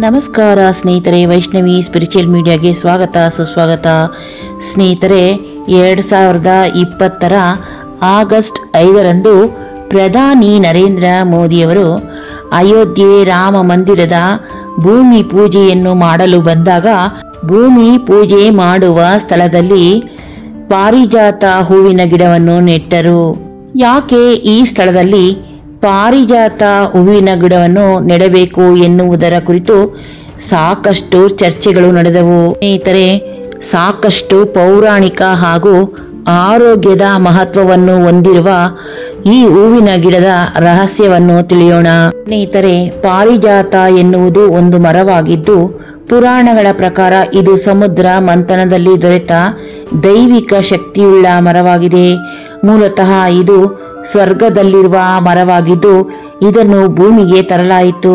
ನಮಸ್ಕಾರ ಸ್ನೇಹಿತರೆ ವೈಷ್ಣವಿ ಸ್ಪಿರಿಚುವಲ್ ಮೀಡಿಯಾಗೆ ಸ್ವಾಗತ ಸುಸ್ವಾಗತ ಸ್ನೇಹಿತರೆ ಎರಡು ಸಾವಿರದ ಇಪ್ಪತ್ತರ ಆಗಸ್ಟ್ ಐದರಂದು ಪ್ರಧಾನಿ ನರೇಂದ್ರ ಮೋದಿಯವರು ಅಯೋಧ್ಯೆ ರಾಮ ಮಂದಿರದ ಭೂಮಿ ಪೂಜೆಯನ್ನು ಮಾಡಲು ಬಂದಾಗ ಭೂಮಿ ಪೂಜೆ ಮಾಡುವ ಸ್ಥಳದಲ್ಲಿ ಪಾರಿಜಾತ ಹೂವಿನ ಗಿಡವನ್ನು ನೆಟ್ಟರು ಯಾಕೆ ಈ ಸ್ಥಳದಲ್ಲಿ ಪಾರಿಜಾತ ಹೂವಿನ ಗಿಡವನ್ನು ನೆಡಬೇಕು ಎನ್ನುವುದರ ಕುರಿತು ಸಾಕಷ್ಟು ಚರ್ಚೆಗಳು ನಡೆದವು ಸ್ನೇಹಿತರೆ ಸಾಕಷ್ಟು ಪೌರಾಣಿಕ ಹಾಗೂ ಆರೋಗ್ಯದ ಮಹತ್ವವನ್ನು ಹೊಂದಿರುವ ಈ ಹೂವಿನ ಗಿಡದ ರಹಸ್ಯವನ್ನು ತಿಳಿಯೋಣ ಸ್ನೇಹಿತರೆ ಪಾರಿಜಾತ ಎನ್ನುವುದು ಒಂದು ಮರವಾಗಿದ್ದು ಪುರಾಣಗಳ ಪ್ರಕಾರ ಇದು ಸಮುದ್ರ ಮಂಥನದಲ್ಲಿ ದೊರೆತ ದೈವಿಕ ಶಕ್ತಿಯುಳ್ಳ ಮರವಾಗಿದೆ ಮೂಲತಃ ಇದು ಸ್ವರ್ಗದಲ್ಲಿರುವ ಮರವಾಗಿದ್ದು ಇದನ್ನು ಭೂಮಿಗೆ ತರಲಾಯಿತು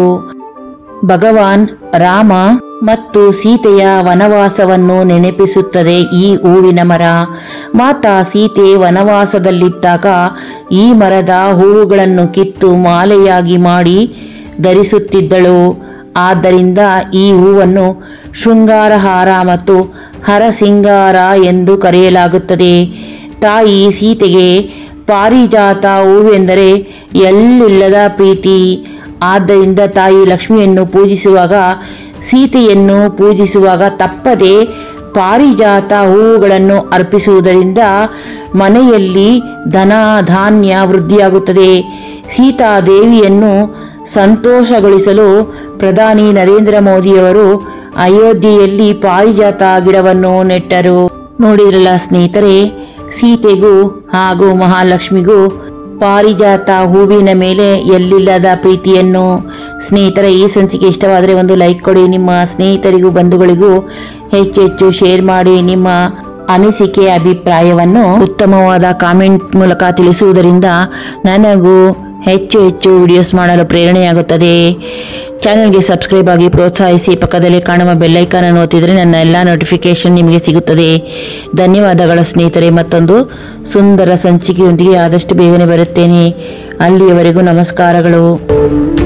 ಭಗವಾನ್ ರಾಮ ಮತ್ತು ಸೀತೆಯ ವನವಾಸವನ್ನು ನೆನಪಿಸುತ್ತದೆ ಈ ಹೂವಿನ ಮರ ಮಾತಾ ಸೀತೆ ವನವಾಸದಲ್ಲಿದ್ದಾಗ ಈ ಮರದ ಹೂವುಗಳನ್ನು ಕಿತ್ತು ಮಾಲೆಯಾಗಿ ಮಾಡಿ ಧರಿಸುತ್ತಿದ್ದಳು ಆದ್ದರಿಂದ ಈ ಹೂವನ್ನು ಶೃಂಗಾರಹಾರ ಮತ್ತು ಹರಸಿಂಗಾರ ಎಂದು ಕರೆಯಲಾಗುತ್ತದೆ ತಾಯಿ ಸೀತೆಗೆ ಪಾರಿಜಾತ ಹೂವೆಂದರೆ ಎಲ್ಲಿಲ್ಲದ ಪ್ರೀತಿ ಆದ್ದರಿಂದ ತಾಯಿ ಲಕ್ಷ್ಮಿಯನ್ನು ಪೂಜಿಸುವಾಗ ಸೀತೆಯನ್ನು ಪೂಜಿಸುವಾಗ ತಪ್ಪದೆ ಪಾರಿಜಾತ ಹೂವುಗಳನ್ನು ಅರ್ಪಿಸುವುದರಿಂದ ಮನೆಯಲ್ಲಿ ಧನ ಧಾನ್ಯ ವೃದ್ಧಿಯಾಗುತ್ತದೆ ಸೀತಾದೇವಿಯನ್ನು ಸಂತೋಷಗೊಳಿಸಲು ಪ್ರಧಾನಿ ನರೇಂದ್ರ ಮೋದಿಯವರು ಅಯೋಧ್ಯೆಯಲ್ಲಿ ಪಾರಿಜಾತ ಗಿಡವನ್ನು ನೆಟ್ಟರು ನೋಡಿರಲ್ಲ ಸ್ನೇಹಿತರೆ ಸೀತೆಗೂ ಹಾಗೂ ಮಹಾಲಕ್ಷ್ಮಿಗೂ ಪಾರಿಜಾತ ಹೂವಿನ ಮೇಲೆ ಎಲ್ಲಿಲ್ಲದ ಪ್ರೀತಿಯನ್ನು ಸ್ನೇಹಿತರ ಈ ಸಂಚಿಕೆ ಇಷ್ಟವಾದರೆ ಒಂದು ಲೈಕ್ ಕೊಡಿ ನಿಮ್ಮ ಸ್ನೇಹಿತರಿಗೂ ಬಂಧುಗಳಿಗೂ ಹೆಚ್ಚು ಹೆಚ್ಚು ಶೇರ್ ಮಾಡಿ ನಿಮ್ಮ ಅನಿಸಿಕೆ ಅಭಿಪ್ರಾಯವನ್ನು ಉತ್ತಮವಾದ ಕಾಮೆಂಟ್ ಮೂಲಕ ತಿಳಿಸುವುದರಿಂದ ನನಗೂ ಹೆಚ್ಚು ಹೆಚ್ಚು ವಿಡಿಯೋಸ್ ಮಾಡಲು ಪ್ರೇರಣೆಯಾಗುತ್ತದೆ ಚಾನಲ್ಗೆ ಸಬ್ಸ್ಕ್ರೈಬ್ ಆಗಿ ಪ್ರೋತ್ಸಾಹಿಸಿ ಪಕ್ಕದಲ್ಲಿ ಕಾಣುವ ಬೆಲ್ಲೈಕಾನ್ ಅನ್ನು ಒತ್ತಿದರೆ ನನ್ನ ಎಲ್ಲ ನೋಟಿಫಿಕೇಶನ್ ನಿಮಗೆ ಸಿಗುತ್ತದೆ ಧನ್ಯವಾದಗಳ ಸ್ನೇಹಿತರೆ ಮತ್ತೊಂದು ಸುಂದರ ಸಂಚಿಕೆಯೊಂದಿಗೆ ಆದಷ್ಟು ಬೇಗನೆ ಬರುತ್ತೇನೆ ಅಲ್ಲಿಯವರೆಗೂ ನಮಸ್ಕಾರಗಳು